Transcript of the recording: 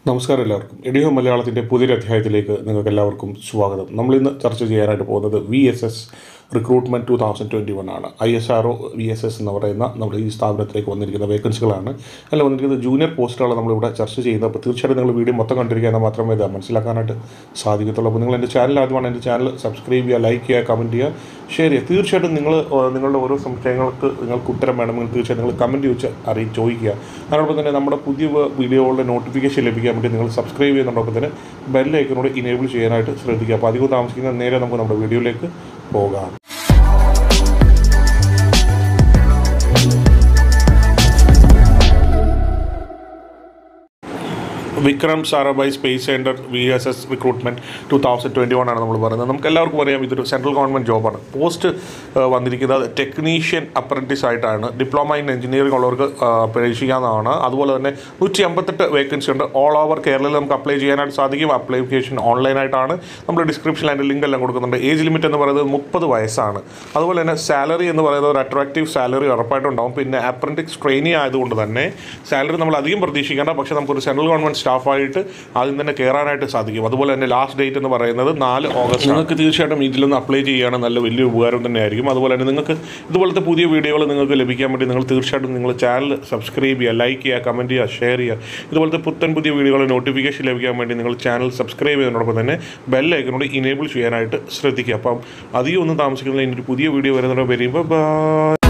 നമസ്കാരം എല്ലാവർക്കും എഡിയോ മലയാളത്തിൻ്റെ പുതിയൊരു അധ്യായത്തിലേക്ക് നിങ്ങൾക്ക് എല്ലാവർക്കും സ്വാഗതം നമ്മൾ ഇന്ന് ചർച്ച ചെയ്യാനായിട്ട് പോകുന്നത് V S S recruitment two thousand twenty one ആണ് I S R O V S S എന്ന് പറയുന്ന നമ്മുടെ ഈ സ്ഥാപനത്തിലേക്ക് വന്നിരിക്കുന്ന വേക്കൻസികളാണ് അല്ല വന്നിരിക്കുന്ന ജൂനിയർ പോസ്റ്റുകളാണ് നമ്മളിവിടെ ചർച്ച ചെയ്യുന്നത് അപ്പോൾ തീർച്ചയായിട്ടും നിങ്ങൾ വീഡിയോ മൊത്തം കണ്ടിരിക്കാൻ മാത്രമേ ഇത് മനസ്സിലാക്കാനായിട്ട് സാധിക്കത്തുള്ളൂ അപ്പോൾ നിങ്ങൾ എൻ്റെ ചാനൽ ആദ്യമാണ് എൻ്റെ ചാനൽ സബ്സ്ക്രൈബ് ചെയ്യുക ലൈക്ക് ചെയ്യുക കമൻറ്റ് ചെയ്യുക ഷെയർ ചെയ്യുക തീർച്ചയായിട്ടും നിങ്ങൾ ഏഹ്, നിങ്ങളുടെ ഓരോ സംശയങ്ങൾക്ക് നിങ്ങൾക്ക് ഉത്തരം വേണമെങ്കിൽ തീർച്ചയായും നിങ്ങൾ കമൻറ്റ് ചോദിച്ച് അറിയി ചോദിക്കുക അതോടൊപ്പം തന്നെ നമ്മുടെ പുതിയ വീഡിയോകളുടെ നോട്ടിഫിക്കേഷൻ ലഭിക്കാൻ വേണ്ടി നിങ്ങൾ സബ്സ്ക്രൈബ് ചെയ്യുന്നതോടൊപ്പം തന്നെ ബെല്ലൈക്കനോട് ഇനേബിൾ ചെയ്യാനായിട്ട് ശ്രദ്ധിക്കുക അപ്പോൾ അധികം താമസിക്കുന്ന നേരെ നമുക്ക് നമ്മുടെ വീഡിയോയിലേക്ക് പോകാം Vikram Sarabhai space centre V S S recruitment two thousand twenty one ആണ് നമ്മൾ പറയുന്നത് നമുക്ക് എല്ലാവർക്കും അറിയാം ഇതൊരു സെൻട്രൽ ഗവൺമെൻറ് ജോബാണ് പോസ്റ്റ് ഏഹ്, വന്നിരിക്കുന്നത് ടെക്നീഷ്യൻ അപ്രൻറ്റീസ് ആയിട്ടാണ് ഡിപ്ലോമ ഇൻ എഞ്ചിനീയറിംഗ് ഉള്ളവർക്ക് ഏഹ്, അപേക്ഷിക്കാവുന്നതാണ് അതുപോലെ തന്നെ നൂറ്റി അമ്പത്തെട്ട് വേക്കൻസി ഉണ്ട് ഓൾ ഓവർ കേരളയിൽ നമുക്ക് അപ്ലൈ ചെയ്യാനായിട്ട് സാധിക്കും അപ്ലിക്കേഷൻ ഓൺലൈനായിട്ടാണ് നമ്മൾ ഡിസ്ക്രിപ്ഷനിൽ അതിൻ്റെ ലിങ്ക് എല്ലാം കൊടുക്കുന്നുണ്ട് ഏജ് ലിമിറ്റ് എന്ന് പറയുന്നത് മുപ്പത് വയസ്സാണ് അതുപോലെ തന്നെ സാലറി എന്ന് പറയുന്നത് ഒരു അട്രാക്റ്റീവ് സാലറി ഉറപ്പായിട്ടും ഉണ്ടാവും പിന്നെ അപ്രൻറ്റിക്സ് ട്രെയിനി ആയതുകൊണ്ട് തന്നെ സാലറി നമ്മൾ അധികം പ്രതീക്ഷിക്കേണ്ട പക്ഷേ നമുക്കൊരു സെൻട്രൽ ഗവൺമെൻറ് സ്റ്റാഫായിട്ട് ആദ്യം തന്നെ കയറാനായിട്ട് സാധിക്കും അതുപോലെ തന്നെ ലാസ്റ്റ് ഡേറ്റ് എന്ന് പറയുന്നത് നാല് ഓഗസ്റ്റ് നിങ്ങൾക്ക് തീർച്ചയായിട്ടും ഇതിലൊന്ന് അപ്ലൈ ചെയ്യുകയാണ് നല്ല വലിയ ഉപകാരം തന്നെയായിരിക്കും അതുപോലെ തന്നെ നിങ്ങൾക്ക് ഇതുപോലത്തെ പുതിയ വീഡിയോകൾ നിങ്ങൾക്ക് ലഭിക്കാൻ വേണ്ടി നിങ്ങൾ തീർച്ചയായിട്ടും നിങ്ങൾ ചാനൽ സബ്സ്ക്രൈബ് ചെയ്യുക ലൈക്ക് ചെയ്യുക കമൻറ്റ് ചെയ്യുക ഷെയർ ചെയ്യുക ഇതുപോലത്തെ പുത്തൻ പുതിയ വീഡിയോകൾ നോട്ടിഫിക്കേഷൻ ലഭിക്കാൻ വേണ്ടി നിങ്ങൾ ചാനൽ സബ്സ്ക്രൈബ് ചെയ്യുന്നതോടൊപ്പം തന്നെ ബെൽ ഐക്കനോട് ഇനേബിൾ ചെയ്യാനായിട്ട് ശ്രദ്ധിക്കുക അപ്പം അധികം ഒന്നും താമസിക്കുന്നില്ല ഇനി ഒരു പുതിയ വീഡിയോ വരുന്നതോടെ വരുമ്പോൾ ബൈ